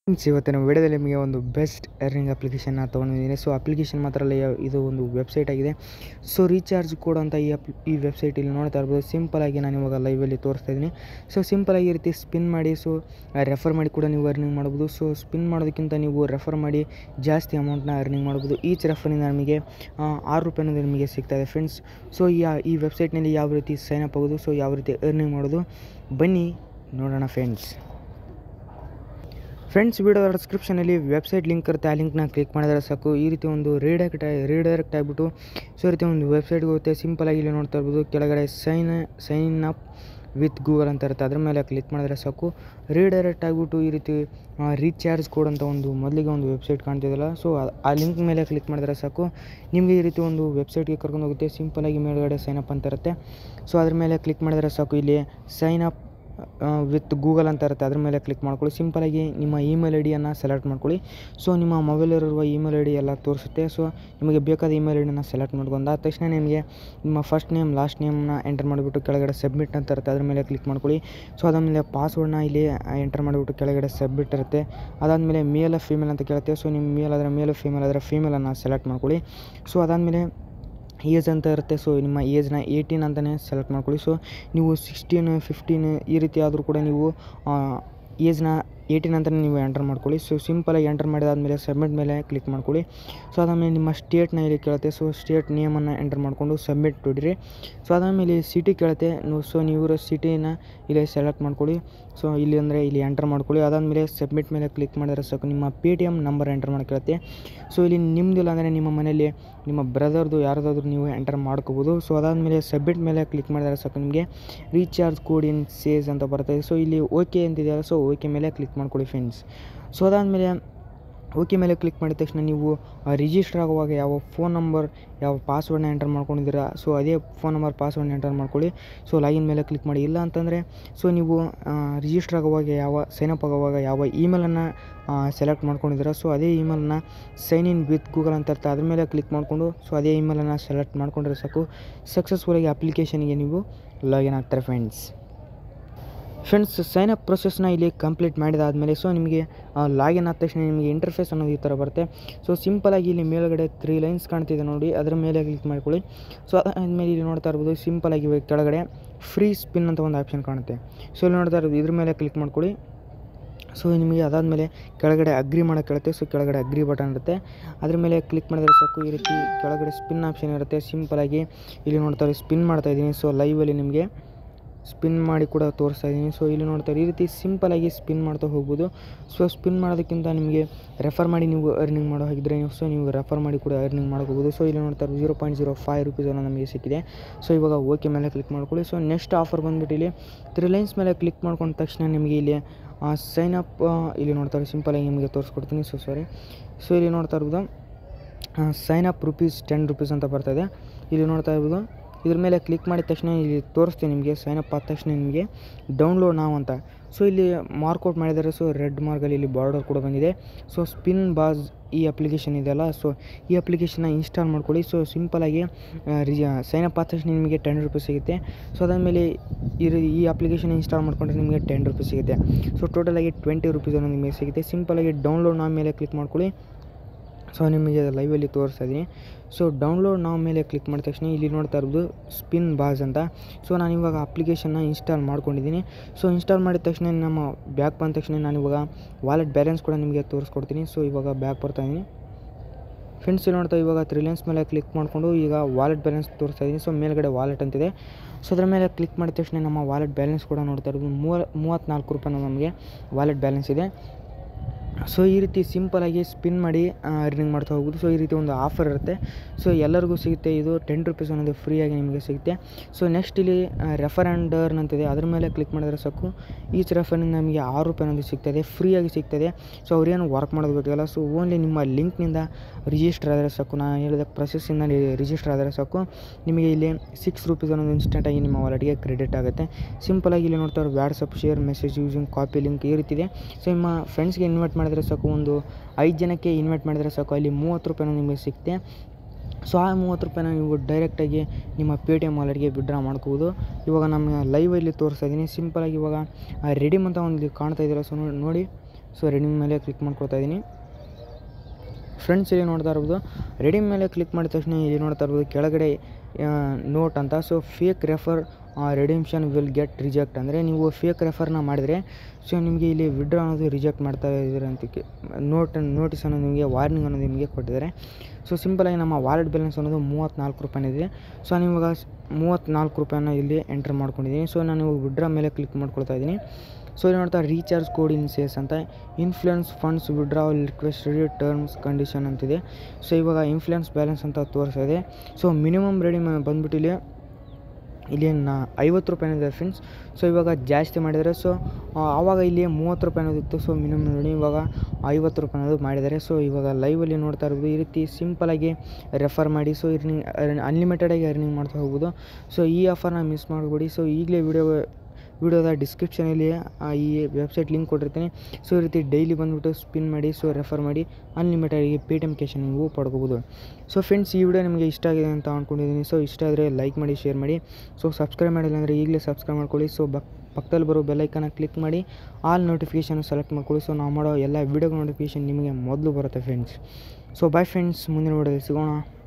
friends ಇವತ್ತಿನ ವಿಡಿಯೋದಲ್ಲಿ ನಿಮಗೆ ಒಂದು ಬೆಸ್ಟ್ ಎರ್ನಿಂಗ್ ಅಪ್ಲಿಕೇಶನ್ನ ತೊಗೊಂಡಿದ್ದೀನಿ ಸೊ ಅಪ್ಲಿಕೇಶನ್ ಮಾತ್ರ ಅಲ್ಲ ಯಾವ- ಇದು ಒಂದು ವೆಬ್ಸೈಟ್ ಆಗಿದೆ ಸೊ ರೀಚಾರ್ಜ್ ಕೋಡ್ ಅಂತ ಈ ಅಪ್ ಈ ವೆಬ್ಸೈಟ್ ಇಲ್ಲಿ ನೋಡ್ತಾ ಇರ್ಬೋದು ಸಿಂಪಲಾಗಿ ನಾನು ಇವಾಗ ಲೈವಲ್ಲಿ ತೋರಿಸ್ತಾ ಇದ್ದೀನಿ ಸೊ ಸಿಂಪಲಾಗಿ ಈ ರೀತಿ ಸ್ಪಿನ್ ಮಾಡಿ ಸೊ ರೆಫರ್ ಮಾಡಿ ಕೂಡ ನೀವು ಅರ್ನಿಂಗ್ ಮಾಡ್ಬೋದು ಸೊ ಸ್ಪಿನ್ ಮಾಡೋದಕ್ಕಿಂತ ನೀವು ರೆಫರ್ ಮಾಡಿ ಜಾಸ್ತಿ ಅಮೌಂಟ್ನ ಅರ್ನಿಂಗ್ ಮಾಡ್ಬೋದು ಈಚ್ ರೆಫರಿಂದ ನಮಗೆ ಆ, ಆರು ರೂಪಾಯಿ ಅನ್ನೋದು ನಿಮಗೆ ಸಿಗ್ತಾ ಇದೆ ಫ್ರೆಂಡ್ಸ್ ಸೊ ಈ ಈ ವೆಬ್ಸೈಟ್ನಲ್ಲಿ ಯಾವ ರೀತಿ ಸೈನ್ ಅಪ್ ಆಗೋದು ಸೊ ಯಾವ ರೀತಿ ಅರ್ನಿಂಗ್ ಮಾಡೋದು ಬನ್ನಿ ನೋಡೋಣ ಫ್ರೆಂಡ್ಸ್ ಫ್ರೆಂಡ್ಸ್ ವಿಡಿಯೋದ ಡಿಸ್ಕ್ರಿಪ್ಷನಲ್ಲಿ ವೆಬ್ಸೈಟ್ ಲಿಂಕ್ ಇರುತ್ತೆ ಆ ಲಿಂಕ್ನ ಕ್ಲಿಕ್ ಮಾಡಿದರೆ ಸಾಕು ಈ ರೀತಿ ಒಂದು ರೀಡೈರೆಕ್ಟ್ ರೀಡೈರೆಕ್ಟ್ ಆಗಿಬಿಟ್ಟು ಸೊ ಈ ರೀತಿ ಒಂದು ವೆಬ್ಸೈಟ್ಗೆ ಹೋಗುತ್ತೆ ಸಿಂಪಲಾಗಿ ಇಲ್ಲಿ ನೋಡ್ತಾ ಇರ್ಬೋದು ಕೆಳಗಡೆ sign sign up with Google ಅಂತ ಇರುತ್ತೆ ಅದ್ರ ಮೇಲೆ ಕ್ಲಿಕ್ ಮಾಡಿದ್ರೆ ಸಾಕು ರೀಡೈರೆಕ್ಟ್ ಆಗಿಬಿಟ್ಟು ಈ ರೀತಿ ರೀಚಾರ್ಜ್ ಕೋಡ್ ಅಂತ ಒಂದು ಮೊದಲಿಗೆ ಒಂದು ವೆಬ್ಸೈಟ್ ಕಾಣ್ತಿದಲ್ಲ ಸೊ ಆ ಲಿಂಕ್ ಮೇಲೆ ಕ್ಲಿಕ್ ಮಾಡಿದ್ರೆ ಸಾಕು ನಿಮಗೆ ಈ ರೀತಿ ಒಂದು ವೆಬ್ಸೈಟ್ಗೆ ಕರ್ಕೊಂಡು ಹೋಗುತ್ತೆ ಸಿಂಪಲಾಗಿ ಮೇಲ್ಗಡೆ ಸೈನ್ ಅಪ್ ಅಂತ ಇರುತ್ತೆ ಸೊ ಅದ್ರ ಮೇಲೆ ಕ್ಲಿಕ್ ಮಾಡಿದ್ರೆ ಸಾಕು ಇಲ್ಲಿ ಸೈನ್ ಅಪ್ ವಿತ್ ಗೂಗಲ್ ಅಂತ ಇರುತ್ತೆ ಅದ್ರ ಮೇಲೆ ಕ್ಲಿಕ್ ಮಾಡ್ಕೊಳ್ಳಿ ಸಿಂಪಲಾಗಿ ನಿಮ್ಮ ಇಮೇಲ್ ಐ ಡಿಯನ್ನು ಸೆಲೆಕ್ಟ್ ಮಾಡ್ಕೊಳ್ಳಿ ಸೊ ನಿಮ್ಮ ಮೊಬೈಲಲ್ಲಿರುವ ಇಮೇಲ್ ಐ ಡಿ ಎಲ್ಲ ತೋರಿಸುತ್ತೆ ಸೊ ನಿಮಗೆ ಬೇಕಾದ ಇಮೇಲ್ ಐ ಡಿನ ಸೆಲೆಕ್ಟ್ ಮಾಡ್ಕೊಂಡು ಆದ ತಕ್ಷಣ ನಿಮಗೆ ನಿಮ್ಮ ಫಸ್ಟ್ ನೇಮ್ ಲಾಸ್ಟ್ ನೇಮ್ನ ಎಂಟರ್ ಮಾಡಿಬಿಟ್ಟು ಕೆಳಗಡೆ ಸಬ್ಮಿಟ್ ಅಂತ ಇರುತ್ತೆ ಅದ್ರ ಮೇಲೆ ಕ್ಲಿಕ್ ಮಾಡ್ಕೊಳ್ಳಿ ಸೊ ಅದಾದಮೇಲೆ ಪಾಸ್ವರ್ಡ್ನ ಇಲ್ಲಿ ಎಂಟರ್ ಮಾಡಿಬಿಟ್ಟು ಕೆಳಗಡೆ ಸಬ್ಮಿಟ್ ಇರುತ್ತೆ ಅದಾದಮೇಲೆ ಮೇಲ್ ಫೀಮೇಲ್ ಅಂತ ಕೇಳುತ್ತೆ ಸೊ ನಿಮ್ಮ ಮೇಲ್ ಆದರೆ ಮೇಲು ಫೀಮೇಲ್ ಆದರೆ ಫೀಮೇಲನ್ನು ಸೆಲೆಕ್ಟ್ ಮಾಡ್ಕೊಳ್ಳಿ ಸೊ ಅದಾದಮೇಲೆ ಏಜ್ ಅಂತ ಇರುತ್ತೆ ಸೊ ನಿಮ್ಮ ಏಜ್ನ ಏಯ್ಟೀನ್ ಅಂತಲೇ ಸೆಲೆಕ್ಟ್ ಮಾಡ್ಕೊಳ್ಳಿ ಸೊ ನೀವು ಸಿಕ್ಸ್ಟೀನ್ ಫಿಫ್ಟೀನ್ ಈ ರೀತಿ ಆದರೂ ಕೂಡ ನೀವು ಏಜ್ನ ಏಯ್ಟೀನ್ ಅಂತಲೇ ನೀವು ಎಂಟರ್ ಮಾಡ್ಕೊಳ್ಳಿ ಸೊ ಸಿಂಪಲಾಗಿ ಎಂಟರ್ ಮಾಡಿದಾದಮೇಲೆ ಸಬ್ಮಿಟ್ ಮೇಲೆ ಕ್ಲಿಕ್ ಮಾಡ್ಕೊಳ್ಳಿ ಸೊ ಅದಾದಮೇಲೆ ನಿಮ್ಮ ಸ್ಟೇಟ್ನ ಇಲ್ಲಿ ಕೇಳುತ್ತೆ ಸೊ ಸ್ಟೇಟ್ ನೇಮನ್ನು ಎಂಟರ್ ಮಾಡಿಕೊಂಡು ಸಬ್ಮಿಟ್ ಹೊಡಿರಿ ಸೊ ಅದಾದಮೇಲೆ ಸಿಟಿ ಕೇಳುತ್ತೆ ನೀವು ಸೊ ನೀವು ಸಿಟಿನ ಇಲ್ಲಿ ಸೆಲೆಕ್ಟ್ ಮಾಡ್ಕೊಳ್ಳಿ ಸೊ ಇಲ್ಲಿ ಅಂದರೆ ಇಲ್ಲಿ ಎಂಟರ್ ಮಾಡ್ಕೊಳ್ಳಿ ಅದಾದಮೇಲೆ ಸಬ್ಮಿಟ್ ಮೇಲೆ ಕ್ಲಿಕ್ ಮಾಡಿದ್ರೆ ಸಾಕು ನಿಮ್ಮ Paytm number enter ಮಾಡಿ ಕೇಳುತ್ತೆ ಸೊ ಇಲ್ಲಿ ನಿಮ್ಮದಿಲ್ಲ ಅಂದರೆ ನಿಮ್ಮ ಮನೆಯಲ್ಲಿ ನಿಮ್ಮ ಬ್ರದರ್ದು ಯಾರ್ದಾದ್ರೂ ನೀವು ಎಂಟರ್ ಮಾಡ್ಕೋಬೋದು ಸೊ ಅದಾದಮೇಲೆ ಸಬ್ಮಿಟ್ ಮೇಲೆ ಕ್ಲಿಕ್ ಮಾಡಿದ್ರೆ ಸಾಕು ನಿಮಗೆ ರೀಚಾರ್ಜ್ ಕೋಡ್ ಇನ್ ಸೇಸ್ ಅಂತ ಬರ್ತದೆ ಸೊ ಇಲ್ಲಿ ಓಕೆ ಅಂತಿದೆಯಲ್ಲ ಸೊ ಓಕೆ ಮೇಲೆ ಕ್ಲಿಕ್ ಮಾಡ್ಕೊಳ್ಳಿ ಫ್ರೆಂಡ್ಸ್ ಸೊ ಅದಾದಮೇಲೆ ಓಕೆ ಮೇಲೆ ಕ್ಲಿಕ್ ಮಾಡಿದ ತಕ್ಷಣ ನೀವು ರಿಜಿಸ್ಟರ್ ಆಗುವಾಗ ಯಾವ ಫೋನ್ ನಂಬರ್ ಯಾವ ಪಾಸ್ವರ್ಡ್ನ ಎಂಟರ್ ಮಾಡ್ಕೊಂಡಿದ್ದೀರಾ ಸೊ ಅದೇ ಫೋನ್ ನಂಬರ್ ಪಾಸ್ವರ್ಡ್ನ ಎಂಟರ್ ಮಾಡ್ಕೊಳ್ಳಿ ಸೊ ಲಾಗಿನ್ ಮೇಲೆ ಕ್ಲಿಕ್ ಮಾಡಿ ಇಲ್ಲ ಅಂತಂದರೆ ಸೊ ನೀವು ರಿಜಿಸ್ಟರ್ ಆಗುವಾಗ ಯಾವ ಸೈನಪ್ ಆಗುವಾಗ ಯಾವ ಇಮೇಲನ್ನು ಸೆಲೆಕ್ಟ್ ಮಾಡ್ಕೊಂಡಿದ್ದೀರಾ ಸೊ ಅದೇ ಇಮೇಲನ್ನು ಸೈನ್ ಇನ್ ವಿತ್ ಗೂಗಲ್ ಅಂತ ಇರುತ್ತೆ ಅದ್ರ ಮೇಲೆ ಕ್ಲಿಕ್ ಮಾಡಿಕೊಂಡು ಸೊ ಅದೇ ಇಮೇಲನ್ನು ಸೆಲೆಕ್ಟ್ ಮಾಡ್ಕೊಂಡ್ರೆ ಸಾಕು ಸಕ್ಸಸ್ಫುಲ್ಲಾಗಿ ಅಪ್ಲಿಕೇಶನ್ಗೆ ನೀವು ಲಾಗಿನ್ ಆಗ್ತಾರೆ ಫ್ರೆಂಡ್ಸ್ ಫ್ರೆಂಡ್ಸ್ ಸೈನ್ ಅಪ್ ಪ್ರೊಸೆಸ್ನ ಇಲ್ಲಿ ಕಂಪ್ಲೀಟ್ ಮಾಡಿದಾದಮೇಲೆ ಸೊ ನಿಮಗೆ ಲಾಗಿನ್ ಆದ ತಕ್ಷಣ ನಿಮಗೆ ಇಂಟರ್ಫೇಸ್ ಅನ್ನೋದು ಈ ಥರ ಬರುತ್ತೆ ಸೊ ಸಿಂಪಲಾಗಿ ಇಲ್ಲಿ ಮೇಲ್ಗಡೆ ತ್ರೀ ಲೈನ್ಸ್ ಕಾಣ್ತಿದೆ ನೋಡಿ ಅದರ ಮೇಲೆ ಕ್ಲಿಕ್ ಮಾಡ್ಕೊಳ್ಳಿ ಸೊ ಅದಾದಮೇಲೆ ಇಲ್ಲಿ ನೋಡ್ತಾ ಇರ್ಬೋದು ಸಿಂಪಲಾಗಿ ಇವಾಗ ಕೆಳಗಡೆ ಫ್ರೀ ಸ್ಪಿನ್ ಅಂತ ಒಂದು ಆಪ್ಷನ್ ಕಾಣುತ್ತೆ ಸೊ ಇಲ್ಲಿ ನೋಡ್ತಾ ಇರೋದು ಇದ್ರ ಮೇಲೆ ಕ್ಲಿಕ್ ಮಾಡ್ಕೊಳ್ಳಿ ಸೊ ನಿಮಗೆ ಅದಾದಮೇಲೆ ಕೆಳಗಡೆ ಅಗ್ರಿ ಮಾಡೋಕೆ ಕೇಳುತ್ತೆ ಸೊ ಕೆಳಗಡೆ ಅಗ್ರಿ ಬಟನ್ ಇರುತ್ತೆ ಅದ್ರ ಮೇಲೆ ಕ್ಲಿಕ್ ಮಾಡಿದ್ರೆ ಸಾಕು ಈ ರೀತಿ ಕೆಳಗಡೆ ಸ್ಪಿನ್ ಆಪ್ಷನ್ ಇರುತ್ತೆ ಸಿಂಪಲಾಗಿ ಇಲ್ಲಿ ನೋಡ್ತಾರೆ ಸ್ಪಿನ್ ಮಾಡ್ತಾ ಇದ್ದೀನಿ ಸೊ ಲೈವಲ್ಲಿ ನಿಮಗೆ ಸ್ಪಿನ್ ಮಾಡಿ ಕೂಡ ತೋರಿಸ್ತಾ ಇದ್ದೀನಿ ಸೊ ಇಲ್ಲಿ ನೋಡ್ತಾರೆ ಈ ರೀತಿ ಸಿಂಪಲಾಗಿ ಸ್ಪಿನ್ ಮಾಡ್ತಾ ಹೋಗ್ಬೋದು ಸೊ ಸ್ಪಿನ್ ಮಾಡೋದಕ್ಕಿಂತ ನಿಮಗೆ ರೆಫರ್ ಮಾಡಿ ನೀವು ಅರ್ನಿಂಗ್ ಮಾಡೋ ಹಾಗಿದ್ರೆ ನೀವು ಸೊ ನೀವು ರೆಫರ್ ಮಾಡಿ ಕೂಡ ಅರ್ನಿಂಗ್ ಮಾಡ್ಕೋಬೋದು ಸೊ ಇಲ್ಲಿ ನೋಡ್ತಾರೆ zero point zero five rupees ಅನ್ನೋ ನಮಗೆ ಸಿಕ್ಕಿದೆ ಸೊ ಇವಾಗ ಓಕೆ ಮೇಲೆ ಕ್ಲಿಕ್ ಮಾಡ್ಕೊಳ್ಳಿ ಸೊ ನೆಕ್ಸ್ಟ್ ಆಫರ್ ಬಂದುಬಿಟ್ಟು ಇಲ್ಲಿ ತ್ರೀ ಲೈನ್ಸ್ ಮೇಲೆ ಕ್ಲಿಕ್ ಮಾಡ್ಕೊಂಡ ತಕ್ಷಣ ನಿಮಗೆ ಇಲ್ಲಿ ಸೈನ್ ಅಪ್ ಇಲ್ಲಿ ನೋಡ್ತಾರೆ ಸಿಂಪಲಾಗಿ ನಿಮಗೆ ತೋರಿಸ್ಕೊಡ್ತೀನಿ ಸೊ ಸಾರಿ ಸೊ ಇಲ್ಲಿ ನೋಡ್ತಾ ಇರ್ಬೋದು sign up rupees ten rupees ಅಂತ ಬರ್ತದೆ ಇಲ್ಲಿ ನೋಡ್ತಾ ಇರ್ಬೋದು ಇದ್ರ ಮೇಲೆ ಕ್ಲಿಕ್ ಮಾಡಿದ ತಕ್ಷಣ ಇಲ್ಲಿ ತೋರಿಸ್ತೀನಿ ನಿಮಗೆ ಸೈನ್ ಅಪ್ ಆದ ತಕ್ಷಣ ನಿಮಗೆ ಡೌನ್ಲೋಡ್ ನಾವು ಅಂತ ಸೊ ಇಲ್ಲಿ ಮಾರ್ಕೌಟ್ ಮಾಡಿದ್ದಾರೆ ಸೊ ರೆಡ್ ಮಾರ್ಕಲ್ಲಿ ಇಲ್ಲಿ ಬಾರ್ಡರ್ ಕೂಡ ಬಂದಿದೆ ಸೊ ಸ್ಪಿನ್ ಬಾಸ್ ಈ ಅಪ್ಲಿಕೇಶನ್ ಇದೆಯಲ್ಲ ಸೊ ಈ ಅಪ್ಲಿಕೇಶನ್ನ ಇನ್ಸ್ಟಾಲ್ ಮಾಡ್ಕೊಳ್ಳಿ ಸೊ ಸಿಂಪಲಾಗಿ ರಿಜ ಸೈನ್ ಅಪ್ ಆದ ತಕ್ಷಣ ನಿಮಗೆ ಟೆನ್ ರುಪೀಸ್ ಸಿಗುತ್ತೆ ಸೊ ಅದಾದಮೇಲೆ ಈ ರೀ- ಈ ಅಪ್ಲಿಕೇಶನ್ ಇನ್ಸ್ಟಾಲ್ ಮಾಡ್ಕೊಂಡ್ರೆ ನಿಮಗೆ ಟೆನ್ ರುಪೀಸ್ ಸಿಗುತ್ತೆ ಸೊ ಟೋಟಲಾಗಿ ಟ್ವೆಂಟಿ ರುಪೀಸ್ ಅನ್ನೋ ನಿಮಗೆ ಸಿಗುತ್ತೆ ಸಿಂಪಲಾಗಿ ಡೌನ್ಲೋಡ್ ನಾವು ಮೇಲೆ ಕ್ಲಿಕ್ ಮಾಡ್ಕೊಳ್ಳಿ ಸೊ ನಿಮಗೆ ಲೈವಲ್ಲಿ ತೋರಿಸ್ತಾ ಇದ್ದೀನಿ ಸೊ ಡೌನ್ಲೋಡ್ ನಾವು ಮೇಲೆ ಕ್ಲಿಕ್ ಮಾಡಿದ ತಕ್ಷಣ ಇಲ್ಲಿ ನೋಡ್ತಾ ಇರೋದು ಸ್ಪಿನ್ ಬಾಸ್ ಅಂತ ಸೊ ನಾನು ಇವಾಗ ಅಪ್ಲಿಕೇಶನ್ನ ಇನ್ಸ್ಟಾಲ್ ಮಾಡ್ಕೊಂಡಿದ್ದೀನಿ ಸೊ ಇನ್ಸ್ಟಾಲ್ ಮಾಡಿದ ತಕ್ಷಣ ನಮ್ಮ ಬ್ಯಾಕ್ ಬಂದ ತಕ್ಷಣ ನಾನು ಇವಾಗ ವಾಲೆಟ್ ಬ್ಯಾಲೆನ್ಸ್ ಕೂಡ ನಿಮಗೆ ತೋರಿಸ್ಕೊಡ್ತೀನಿ ಸೊ ಇವಾಗ ಬ್ಯಾಕ್ ಬರ್ತಾ ಇದ್ದೀನಿ ಫ್ರೆಂಡ್ಸ್ ಇಲ್ಲಿ ನೋಡ್ತಾ ಇವಾಗ ತ್ರಿಲೆನ್ಸ್ ಮೇಲೆ ಕ್ಲಿಕ್ ಮಾಡಿಕೊಂಡು ಈಗ ವಾಲೆಟ್ ಬ್ಯಾಲೆನ್ಸ್ ತೋರಿಸ್ತಾ ಇದ್ದೀನಿ ಸೊ ಮೇಲ್ಗಡೆ ವಾಲೆಟ್ ಅಂತಿದೆ ಸೊ ಅದ್ರ ಮೇಲೆ ಕ್ಲಿಕ್ ಮಾಡಿದ ತಕ್ಷಣ ನಮ್ಮ ವಾಲೆಟ್ ಬ್ಯಾಲೆನ್ಸ್ ಕೂಡ ನೋಡ್ತಾ ಇರೋದು ಮೂವ ಮೂವತ್ತ್ನಾಲ್ಕು ರೂಪಾಯಿ ನಮಗೆ ವಾಲೆಟ್ ಬ್ಯಾಲೆನ್ಸ್ ಇದೆ ಸೊ ಈ ರೀತಿ ಸಿಂಪಲಾಗಿ ಸ್ಪಿನ್ ಮಾಡಿ ಅರ್ನಿಂಗ್ ಮಾಡ್ತಾ ಹೋಗ್ಬೋದು ಸೊ ಈ ರೀತಿ ಒಂದು ಆಫರ್ ಇರುತ್ತೆ ಸೊ ಎಲ್ಲರಿಗೂ ಸಿಗುತ್ತೆ ಇದು ಟೆನ್ ರುಪೀಸ್ ಅನ್ನೋದು ಫ್ರೀಯಾಗಿ ನಿಮಗೆ ಸಿಗುತ್ತೆ ಸೊ ನೆಕ್ಸ್ಟ್ ಇಲ್ಲಿ ರೆಫರ್ ಆ್ಯಂಡ್ ಅರ್ನ್ ಅಂತಿದೆ ಅದ್ರ ಮೇಲೆ ಕ್ಲಿಕ್ ಮಾಡಿದ್ರೆ ಸಾಕು ಈಚ್ ರೆಫರಿಂದ ನಮಗೆ ಆರು ರೂಪಾಯಿ ಅನ್ನೋದು ಸಿಗ್ತದೆ ಫ್ರೀಯಾಗಿ ಸಿಗ್ತದೆ ಸೊ ಅವ್ರೇನು ವರ್ಕ್ ಮಾಡೋದು ಬೇಕಲ್ಲ ಸೊ ಓನ್ಲಿ ನಿಮ್ಮ ಲಿಂಕ್ನಿಂದ ರಿಜಿಸ್ಟರ್ ಆದರೆ ಸಾಕು ನಾನು ಹೇಳಿದ ಪ್ರೊಸೆಸ್ಸಿಂದ ರಿಜಿಸ್ಟರ್ ಆದರೆ ಸಾಕು ನಿಮಗೆ ಇಲ್ಲಿ ಸಿಕ್ಸ್ ರುಪೀಸ್ ಅನ್ನೋದು ಇನ್ಸ್ಟೆಂಟಾಗಿ ನಿಮ್ಮ ವಾಲೆಟ್ಗೆ ಕ್ರೆಡಿಟ್ ಆಗುತ್ತೆ ಸಿಂಪಲಾಗಿ ಇಲ್ಲಿ ನೋಡ್ತಾರೆ WhatsApp share message using copy link ಈ ರೀತಿ ಇದೆ ಸೊ ನಿಮ್ಮ ಫ್ರೆಂಡ್ಸ್ಗೆ ಇನ್ವೈಟ್ ಮಾಡಿದ್ರೆ ಸಾಕು ಒಂದು ಐದು ಜನಕ್ಕೆ ಇನ್ವೈಟ್ ಮಾಡಿದರೆ ಸಾಕು ಅಲ್ಲಿ ಮೂವತ್ತು ರೂಪಾಯಿನೂ ನಿಮಗೆ ಸಿಗುತ್ತೆ ಸೊ ಆ ಮೂವತ್ತು ರೂಪಾಯಿನ ನೀವು ಡೈರೆಕ್ಟಾಗಿ ನಿಮ್ಮ ಪೇ ಟಿ ಎಮ್ ವಾಲೆಟ್ಗೆ ವಿಡ್ರಾ ಮಾಡ್ಕೋಬೋದು ಇವಾಗ ನಮ್ಮ ಲೈವಲ್ಲಿ ತೋರಿಸ್ತಾ ಇದ್ದೀನಿ ಸಿಂಪಲಾಗಿ ಇವಾಗ ರೆಡಿಮ್ ಅಂತ ಒಂದು ಕಾಣ್ತಾ ಇದ್ದೀರ ಸೊ ನೋಡಿ ಸೊ ರೆಡೀಮ್ ಮೇಲೆ ಕ್ಲಿಕ್ ಮಾಡ್ಕೊಳ್ತಾ ಇದ್ದೀನಿ ಫ್ರೆಂಡ್ಸ್ ಇಲ್ಲಿ ನೋಡ್ತಾ ಇರ್ಬೋದು ರೆಡೀಮ್ ಮೇಲೆ ಕ್ಲಿಕ್ ಮಾಡಿದ ತಕ್ಷಣ ಇಲ್ಲಿ ನೋಡ್ತಾ ಇರ್ಬೋದು ಕೆಳಗಡೆ ನೋಟ್ ಅಂತ so fake refer redemption will get reject ಅಂದರೆ ನೀವು ಫೇಕ್ ರೆಫರ್ನ ಮಾಡಿದರೆ ಸೊ ನಿಮಗೆ ಇಲ್ಲಿ ವಿಡ್ರಾ ಅನ್ನೋದು ರಿಜೆಕ್ಟ್ ಮಾಡ್ತಾ ಇದ್ದೀರ ಅಂತ ನೋಟ್ ನೋಟಿಸ್ ಅನ್ನೋದು ನಿಮಗೆ ವಾರ್ನಿಂಗ್ ಅನ್ನೋದು ನಿಮಗೆ ಕೊಟ್ಟಿದ್ದಾರೆ ಸೊ ಸಿಂಪಲಾಗಿ ನಮ್ಮ ವಾಲೆಟ್ ಬ್ಯಾಲೆನ್ಸ್ ಅನ್ನೋದು ಮೂವತ್ತ್ನಾಲ್ಕು ರೂಪಾಯಿ ಇದೆ ಸೊ ನಾನು ಇವಾಗ ಮೂವತ್ತ್ನಾಲ್ಕು ರೂಪಾಯಿನ ಇಲ್ಲಿ ಎಂಟರ್ ಮಾಡ್ಕೊಂಡಿದ್ದೀನಿ ಸೊ ನಾನು ಇವಾಗ ವಿಡ್ರಾ ಮೇಲೆ ಕ್ಲಿಕ್ ಮಾಡ್ಕೊಳ್ತಾ ಇದ್ದೀನಿ ಸೊ ಇಲ್ಲಿ ನೋಡ್ತಾ ರೀಚಾರ್ಜ್ ಕೋಡ್ ಇನ್ ಸೇಸ್ ಅಂತ influence funds withdrawal request ready terms condition ಅಂತಿದೆ ಸೊ ಇವಾಗ ಇನ್ಫ್ಲುಯೆನ್ಸ್ ಬ್ಯಾಲೆನ್ಸ್ ಅಂತ ತೋರಿಸ್ತಾ ಇದೆ ಸೊ ಮಿನಿಮಮ್ ರೆಡಿ ಬಂದ್ಬಿಟ್ಟು ಇಲ್ಲಿ ಇಲ್ಲಿ ನಾ ಐವತ್ತು ರೂಪಾಯಿ ಇದೆ ಫ್ರೆಂಡ್ಸ್ ಸೊ ಇವಾಗ ಜಾಸ್ತಿ ಮಾಡಿದ್ದಾರೆ ಸೊ ಆವಾಗ ಇಲ್ಲಿ ಮೂವತ್ತು ರೂಪಾಯಿ ಅನ್ನೋದಿತ್ತು ಸೊ ಮಿನಿಮಮ್ ನೋಡಿ ಇವಾಗ ಐವತ್ತು ರೂಪಾಯಿ ಅನ್ನೋದು ಮಾಡಿದ್ದಾರೆ ಸೊ ಇವಾಗ ಲೈವಲ್ಲಿ ನೋಡ್ತಾ ಇರ್ಬೋದು ಈ ರೀತಿ ಸಿಂಪಲಾಗಿ ರೆಫರ್ ಮಾಡಿ ಸೊ ಇರ್ನಿಂಗ್ ಅನ್ಲಿಮಿಟೆಡಾಗಿ ಅರ್ನಿಂಗ್ ಮಾಡ್ತಾ ಹೋಗ್ಬೋದು ಸೊ ಈ ಆಫರ್ನ ಮಿಸ್ ಮಾಡಬೇಡಿ ಸೊ ಈಗಲೇ ವಿಡಿಯೋ ವಿಡಿಯೋದ ಡಿಸ್ಕ್ರಿಪ್ಷನಲ್ಲಿ ಈ ವೆಬ್ಸೈಟ್ ಲಿಂಕ್ ಕೊಟ್ಟಿರ್ತೀನಿ ಸೊ ಈ ರೀತಿ ಡೈಲಿ ಬಂದುಬಿಟ್ಟು ಸ್ಪಿನ್ ಮಾಡಿ ಸೊ ರೆಫರ್ ಮಾಡಿ ಅನ್ಲಿಮಿಟೆಡ್ಗೆ ಪೇ ಟಿ ಎಮ್ ಕ್ಯಾಶ್ ನೀವು ಪಡ್ಕೋಬೋದು ಸೊ ಫ್ರೆಂಡ್ಸ್ ಈ ವಿಡಿಯೋ ನಿಮಗೆ ಇಷ್ಟ ಆಗಿದೆ ಅಂತ ಅಂದ್ಕೊಂಡಿದ್ದೀನಿ ಸೊ ಇಷ್ಟ ಆದರೆ ಲೈಕ್ ಮಾಡಿ ಶೇರ್ ಮಾಡಿ ಸೊ ಸಬ್ಸ್ಕ್ರೈಬ್ ಮಾಡಿಲ್ಲ ಅಂದರೆ ಈಗಲೇ ಸಬ್ಸ್ಕ್ರೈಬ್ ಮಾಡ್ಕೊಳ್ಳಿ ಸೊ ಬಕ್ ಪಕ್ಕದಲ್ಲಿ ಬರೋ ಬೆಲ್ಲೈಕನ್ನ ಕ್ಲಿಕ್ ಮಾಡಿ ಆಲ್ ನೋಟಿಫಿಕೇಷನ್ ಸೆಲೆಕ್ಟ್ ಮಾಡ್ಕೊಳ್ಳಿ ಸೊ ನಾವು ಮಾಡೋ ಎಲ್ಲ ವಿಡಿಯೋ ನೋಟಿಫಿಕೇಷನ್ ನಿಮಗೆ ಮೊದಲು ಬರುತ್ತೆ ಫ್ರೆಂಡ್ಸ್ ಸೊ ಬಾಯ್ ಫ್ರೆಂಡ್ಸ್ ಮುಂದಿನ ವಿಡಿಯೋದಲ್ಲಿ ಸಿಗೋಣ